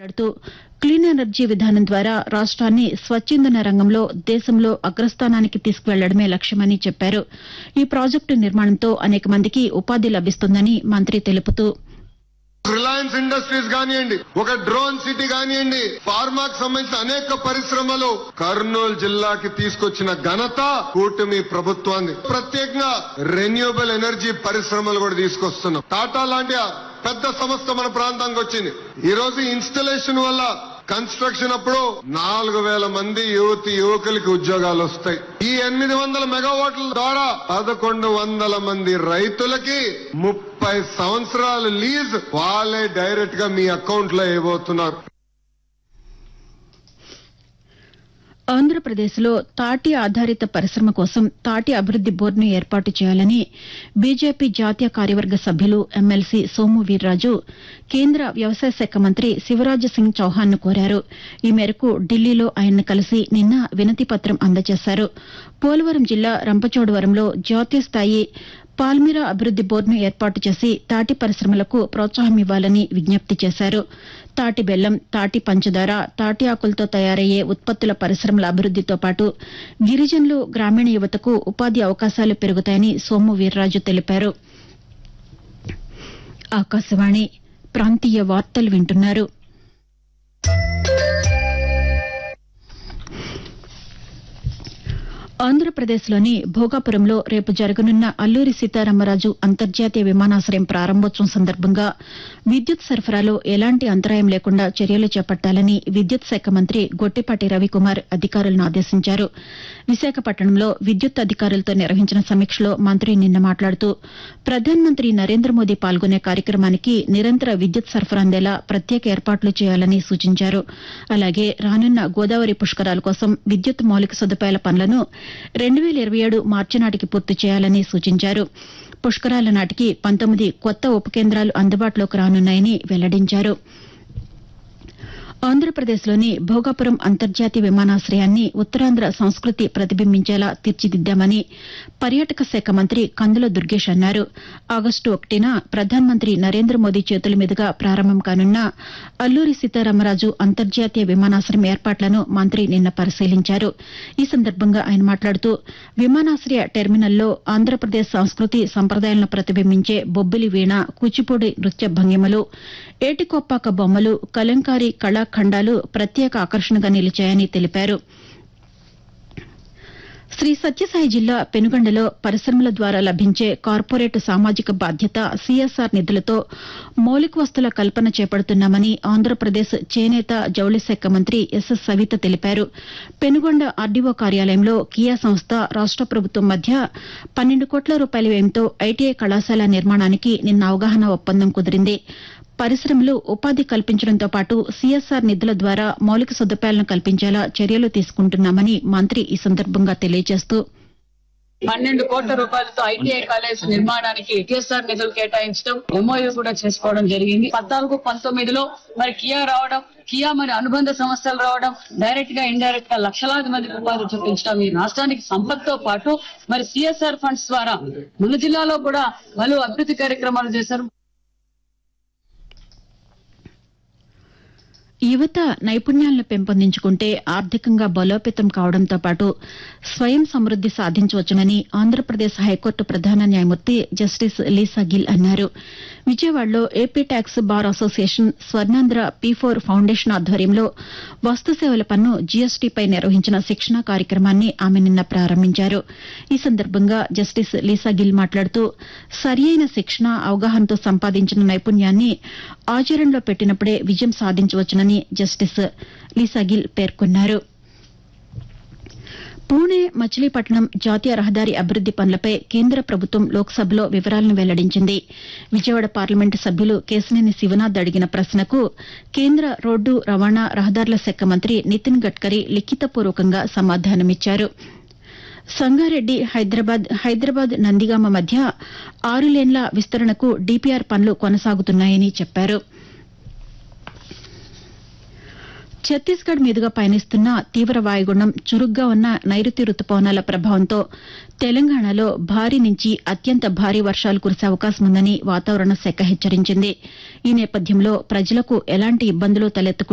మాట్లాడుతూ clean energy విధానం ద్వారా రాష్ట్రాన్ని స్వచ్ఛందన రంగంలో దేశంలో అగ్రస్థానానికి తీసుకువెళ్లడమే లక్ష్యమని చెప్పారు ఈ ప్రాజెక్టు నిర్మాణంతో అనేక మందికి ఉపాధి లభిస్తుందని మంత్రి తెలుపుతూ రిలయన్స్ ఇండస్ట్రీస్ కానివ్వండి ఒక డ్రోన్ సిటీ కానివ్వండి ఫార్మాకు సంబంధించిన అనేక పరిశ్రమలు కర్నూలు జిల్లాకి తీసుకొచ్చిన ఘనత కూటమి ప్రభుత్వాన్ని ప్రత్యేకంగా రెన్యూబుల్ ఎనర్జీ పరిశ్రమలు కూడా తీసుకొస్తున్నాం టాటా లాంటి ఆ పెద్ద సంస్థ మన ప్రాంతానికి వచ్చింది ఈ రోజు ఇన్స్టలేషన్ వల్ల కన్స్ట్రక్షన్ అప్పుడు నాలుగు వేల మంది యువతి యువకులకి ఉద్యోగాలు వస్తాయి ఈ ఎనిమిది వందల మెగావాట్ల ద్వారా పదకొండు వందల మంది రైతులకి ముప్పై సంవత్సరాలు లీజ్ వాళ్ళే డైరెక్ట్ గా మీ అకౌంట్ లో వేయబోతున్నారు ఆంధ్రప్రదేశ్లో తాటి ఆధారిత పరిశ్రమ కోసం తాటి అభివృద్ది బోర్డును ఏర్పాటు చేయాలని బీజేపీ జాతీయ కార్యవర్గ సభ్యులు ఎమ్మెల్సీ సోము వీర్రాజు కేంద్ర వ్యవసాయ శాఖ మంత్రి శివరాజ్ సింగ్ చౌహాన్ను కోరారు ఈ మేరకు ఢిల్లీలో ఆయన్ను కలిసి నిన్న వినతి పత్రం అందజేశారు పోలవరం జిల్లా రంపచోడవరంలో జాతీయ స్థాయి పాల్మిరా అభివృద్ది బోర్డును ఏర్పాటు చేసి తాటి పరిశ్రమలకు ప్రోత్సాహం ఇవ్వాలని విజ్ఞప్తి చేశారు తాటి బెల్లం తాటి పంచదార తాటి ఆకులతో తయారయ్యే ఉత్పత్తుల పరిశ్రమల అభివృద్దితో పాటు గిరిజనులు గ్రామీణ యువతకు ఉపాధి అవకాశాలు పెరుగుతాయని సోము వీర్రాజు తెలిపారు ఆకాశవాణి ప్రాంతీయ వార్తలు వింటున్నారు ఆంధ్రప్రదేశ్లోని భోగాపురంలో రేపు జరగనున్న అల్లూరి సీతారామరాజు అంతర్జాతీయ విమానాశ్రయం ప్రారంభోత్సవం సందర్భంగా విద్యుత్ సరఫరాలో ఎలాంటి అంతరాయం లేకుండా చర్యలు చేపట్టాలని విద్యుత్ శాఖ మంత్రి గొట్టిపాటి రవికుమార్ అధికారులను ఆదేశించారు విశాఖపట్నంలో విద్యుత్ అధికారులతో నిర్వహించిన సమీక్షలో మంత్రి నిన్న మాట్లాడుతూ ప్రధానమంత్రి నరేంద్ర మోదీ పాల్గొనే కార్యక్రమానికి నిరంతర విద్యుత్ సరఫరా అందేలా ప్రత్యేక ఏర్పాట్లు చేయాలని సూచించారు అలాగే రానున్న గోదావరి పుష్కరాల కోసం విద్యుత్ మౌలిక సదుపాయాల పనులను రెండు వేల ఇరవై ఏడు మార్చి నాటికి పూర్తి చేయాలని సూచించారు పుష్కరాల నాటికి పంతొమ్మిది కొత్త ఉప కేంద్రాలు అందుబాటులోకి రానున్నాయని వెల్లడించారు ఆంధ్రప్రదేశ్లోని భోగాపురం అంతర్జాతీయ విమానాశ్రయాన్ని ఉత్తరాంధ్ర సంస్కృతి ప్రతిబింబించేలా తీర్చిదిద్దామని పర్యాటక శాఖ మంత్రి కందుల దుర్గేష్ అన్నారు ఆగస్టు ఒకటిన ప్రధానమంత్రి నరేంద్ర మోదీ చేతుల మీదుగా ప్రారంభం కానున్న అల్లూరి సీతారామరాజు అంతర్జాతీయ విమానాశ్రయం ఏర్పాట్లను మంత్రి నిన్న పరిశీలించారు ఈ సందర్భంగా ఆయన మాట్లాడుతూ విమానాశ్రయ టెర్మినల్లో ఆంధ్రప్రదేశ్ సంస్కృతి సంప్రదాయాలను ప్రతిబింబించే బొబ్బిలి వీణ కూచిపూడి నృత్య భంగిమలు ఏటికొప్పాక బొమ్మలు కలంకారీ కళాఖండాలు ప్రత్యేక ఆకర్షణగా నిలిచాయని తెలిపారు శ్రీ సత్యసాయి జిల్లా పెనుగొండలో పరిశ్రమల ద్వారా లభించే కార్పొరేట్ సామాజిక బాధ్యత సీఎస్ఆర్ నిధులతో మౌలిక వస్తుల కల్పన చేపడుతున్నామని ఆంధ్రప్రదేశ్ చేనేత జౌళి శాఖ మంత్రి ఎస్ఎస్ సవిత తెలిపారు పెనుగొండ ఆర్డీఓ కార్యాలయంలో కియా సంస్థ రాష్ట ప్రభుత్వం మధ్య పన్నెండు కోట్ల రూపాయల వ్యయంతో ఐటీఐ కళాశాల నిర్మాణానికి నిన్న అవగాహన ఒప్పందం కుదిరింది పరిశ్రమలు ఉపాధి కల్పించడంతో పాటు సీఎస్ఆర్ నిధుల ద్వారా మౌలిక సదుపాయాలను కల్పించేలా చర్యలు తీసుకుంటున్నామని మంత్రి ఈ సందర్భంగా తెలియజేస్తూ పన్నెండు కోట్ల రూపాయలతో ఐటీఐ కాలేజ్ నిర్మాణానికి టీఎస్ఆర్ నిధులు కేటాయించడం ఎంఓయూ కూడా చేసుకోవడం జరిగింది పద్నాలుగు పంతొమ్మిదిలో మరి కియా రావడం కియా మరి అనుబంధ సంస్థలు రావడం డైరెక్ట్ గా ఇండైరెక్ట్ గా లక్షలాది మందికి ఉపాధి చూపించడం ఈ రాష్ట్రానికి సంపత్తో పాటు మరి సిఎస్ఆర్ ఫండ్స్ ద్వారా మన జిల్లాలో కూడా పలు అభివృద్ధి కార్యక్రమాలు చేశారు యువత నైపుణ్యాలను పెంపొందించుకుంటే ఆర్థికంగా బలోపేతం కావడంతో పాటు స్వయం సమృద్ది సాధించవచ్చునని ఆంధ్రప్రదేశ్ హైకోర్టు ప్రధాన న్యాయమూర్తి జస్టిస్ లీసా గిల్ అన్నారు విజయవాడలో AP tax bar association Swarnandhra P four foundation ఆధ్వర్యంలో వస్తు సేవల పన్ను జీఎస్టీపై నిర్వహించిన శిక్షణా కార్యక్రమాన్ని ఆమె నిన్న ప్రారంభించారు ఈ సందర్భంగా జస్టిస్ లీసా గిల్ మాట్లాడుతూ సరియైన శిక్షణ అవగాహనతో సంపాదించిన నైపుణ్యాన్ని ఆచరణలో పెట్టినప్పుడే విజయం సాధించవచ్చునని జస్టిస్ లీసాగిల్ పేర్కొన్నారు పూణే మచిలీపట్నం జాతీయ రహదారి అభివృద్ది పనులపై కేంద్ర ప్రభుత్వం లోక్సభలో వివరాలను వెల్లడించింది విజయవాడ పార్లమెంటు సభ్యులు కేశినేని శివనాథ్ అడిగిన ప్రశ్నకు కేంద్ర రోడ్డు రవాణా రహదారుల శాఖ మంత్రి నితిన్ గడ్కరీ లిఖితపూర్వకంగా సమాధానమిచ్చారు సంగారెడ్డి హైదరాబాద్ హైదరాబాద్ నందిగామ మధ్య ఆరు లేన్ల విస్తరణకు డీపీఆర్ పనులు కొనసాగుతున్నాయని చెప్పారు ఛత్తీస్గఢ్ మీదుగా పయనిస్తున్న తీవ్ర వాయుగుండం చురుగ్గా ఉన్న నైరుతి రుతుపవనాల ప్రభావంతో తెలంగాణలో భారీ నుంచి అత్యంత భారీ వర్షాలు కురిసే అవకాశం ఉందని వాతావరణ శాఖ హెచ్చరించింది ఈ నేపథ్యంలో ప్రజలకు ఎలాంటి ఇబ్బందులు తలెత్తకుండా